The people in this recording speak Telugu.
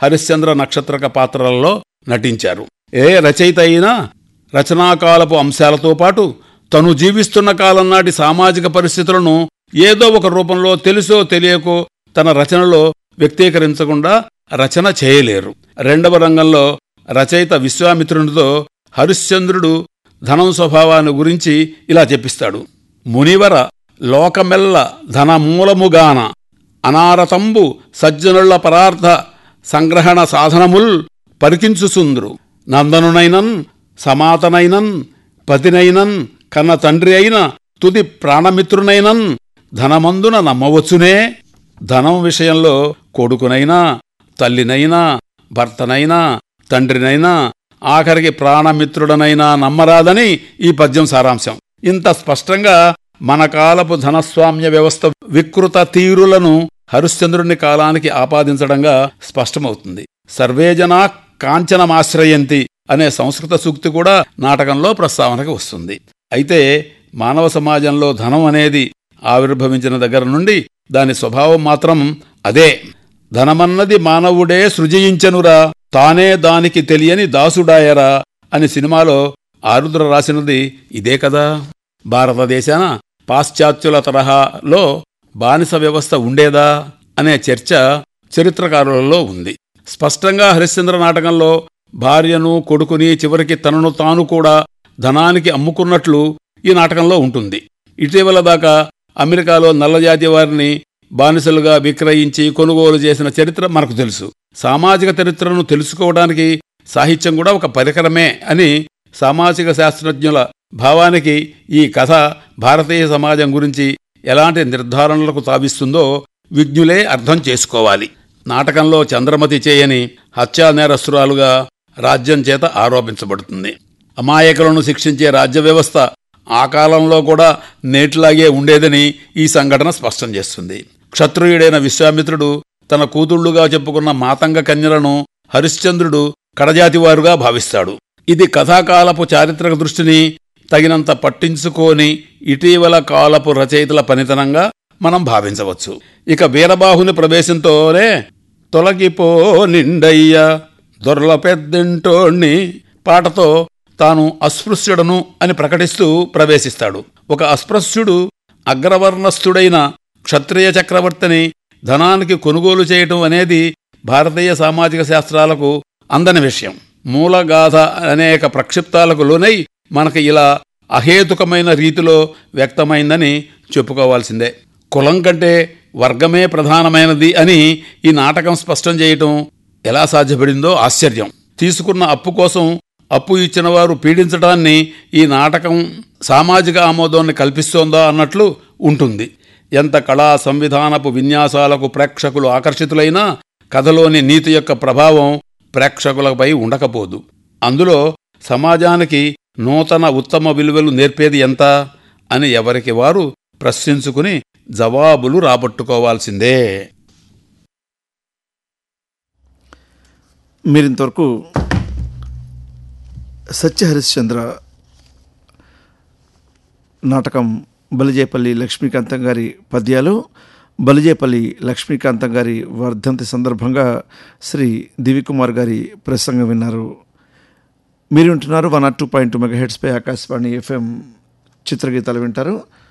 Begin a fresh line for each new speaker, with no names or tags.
హరిశ్చంద్ర నక్షత్రక పాత్రలలో నటించారు ఏ రచయిత అయినా రచనాకాలపు అంశాలతో పాటు తను జీవిస్తున్న కాలం నాటి సామాజిక పరిస్థితులను ఏదో ఒక రూపంలో తెలుసో తెలియకో తన రచనలో వ్యక్తీకరించకుండా రచన చేయలేరు రెండవ రంగంలో రచయిత విశ్వామిత్రునితో హరిశ్చంద్రుడు ధనం స్వభావాన్ని గురించి ఇలా చెప్పిస్తాడు మునివర లోకమెల్ల ధనమూలముగాన అనారతంబు సజ్జనుల పరార్థ సంగ్రహణ సాధనముల్ పరికించుసుంద్రు నందనునైనన్ సమాతనైనన్ పతినైనన్ కన్న తండ్రి అయిన తుది ప్రాణమిత్రునైనన్ ధనమందున నమ్మవచ్చునే ధనం విషయంలో కొడుకునైనా తల్లినైనా భర్తనైనా తండ్రినైనా ఆఖరికి ప్రాణమిత్రుడనైనా నమ్మరాదని ఈ పద్యం సారాంశం ఇంత స్పష్టంగా మన కాలపు ధనస్వామ్య వ్యవస్థ వికృత తీరులను హరిశ్చంద్రుని కాలానికి ఆపాదించడంగా స్పష్టమవుతుంది సర్వేజనా కాంచనమాశ్రయంతి అనే సంస్కృత సూక్తి కూడా నాటకంలో ప్రస్తావనకు వస్తుంది అయితే మానవ సమాజంలో ధనం అనేది ఆవిర్భవించిన దగ్గర నుండి దాని స్వభావం మాత్రం అదే ధనమన్నది మానవుడే సృజయించనురా తానే దానికి తెలియని దాసుడాయరా అని సినిమాలో ఆరుద్ర రాసినది ఇదే కదా భారతదేశాన పాశ్చాత్యుల తరహాలో బానిస వ్యవస్థ ఉండేదా అనే చర్చ చరిత్రకారులలో ఉంది స్పష్టంగా హరిశ్చంద్ర నాటకంలో భార్యను కొడుకుని చివరికి తనను తాను కూడా ధనానికి అమ్ముకున్నట్లు ఈ నాటకంలో ఉంటుంది ఇటీవల దాకా అమెరికాలో నల్లజాతి వారిని బానిసలుగా విక్రయించి కొనుగోలు చేసిన చరిత్ర మనకు తెలుసు సామాజిక చరిత్రను తెలుసుకోవడానికి సాహిత్యం కూడా ఒక పరికరమే అని సామాజిక శాస్త్రజ్ఞుల భావానికి ఈ కథ భారతీయ సమాజం గురించి ఎలాంటి నిర్ధారణలకు తావిస్తుందో విజ్ఞులే అర్థం చేసుకోవాలి నాటకంలో చంద్రమతి చేయని హత్యా నేరస్తురాలుగా రాజ్యం చేత ఆరోపించబడుతుంది అమాయకులను శిక్షించే రాజ్య వ్యవస్థ ఆ కాలంలో కూడా నేటిలాగే ఉండేదని ఈ సంఘటన స్పష్టం చేస్తుంది క్షత్రియుడైన విశ్వామిత్రుడు తన కూతుళ్లుగా చెప్పుకున్న మాతంగ కన్యలను హరిశ్చంద్రుడు కడజాతివారుగా భావిస్తాడు ఇది కథాకాలపు చారిత్రక దృష్టిని తగినంత పట్టించుకోని ఇటీవల కాలపు రచయితల పనితనంగా మనం భావించవచ్చు ఇక వీరబాహుని ప్రవేశంతోనే తొలగిపో నిండయ్య దొరల పెద్దింటోణ్ణి పాటతో తాను అస్పృశ్యుడను అని ప్రకటిస్తూ ప్రవేశిస్తాడు ఒక అస్పృశ్యుడు అగ్రవర్ణస్థుడైన క్షత్రియ చక్రవర్తిని ధనానికి కొనుగోలు చేయటం అనేది భారతీయ సామాజిక శాస్త్రాలకు అందని విషయం మూలగాథ అనేక ప్రక్షిప్తాలకు లోనై మనకి ఇలా అహేతుకమైన రీతిలో వ్యక్తమైందని చెప్పుకోవాల్సిందే కులం కంటే వర్గమే ప్రధానమైనది అని ఈ నాటకం స్పష్టం చేయటం ఎలా సాధ్యపడిందో ఆశ్చర్యం తీసుకున్న అప్పు కోసం అప్పు ఇచ్చిన వారు పీడించడాన్ని ఈ నాటకం సామాజిక ఆమోదాన్ని కల్పిస్తోందా అన్నట్లు ఉంటుంది ఎంత కళా సంవిధానపు విన్యాసాలకు ప్రేక్షకులు ఆకర్షితులైనా కథలోని నీతి యొక్క ప్రభావం ప్రేక్షకులపై ఉండకపోదు అందులో సమాజానికి నూతన ఉత్తమ విలువలు నేర్పేది ఎంత అని ఎవరికి వారు ప్రశ్నించుకుని జవాబులు రాబట్టుకోవాల్సిందే
మీరింతవరకు సత్య హరిశ్చంద్ర నాటకం బలిజేపల్లి లక్ష్మీకాంతం గారి పద్యాలు బలిజేపల్లి లక్ష్మీకాంతం గారి వర్ధంతి సందర్భంగా శ్రీ దివికుమార్ గారి ప్రసంగం విన్నారు మీరు వింటున్నారు one R two point two mega హెడ్స్పై ఆకాశవాణి ఎఫ్ఎం చిత్రగీతాలు వింటారు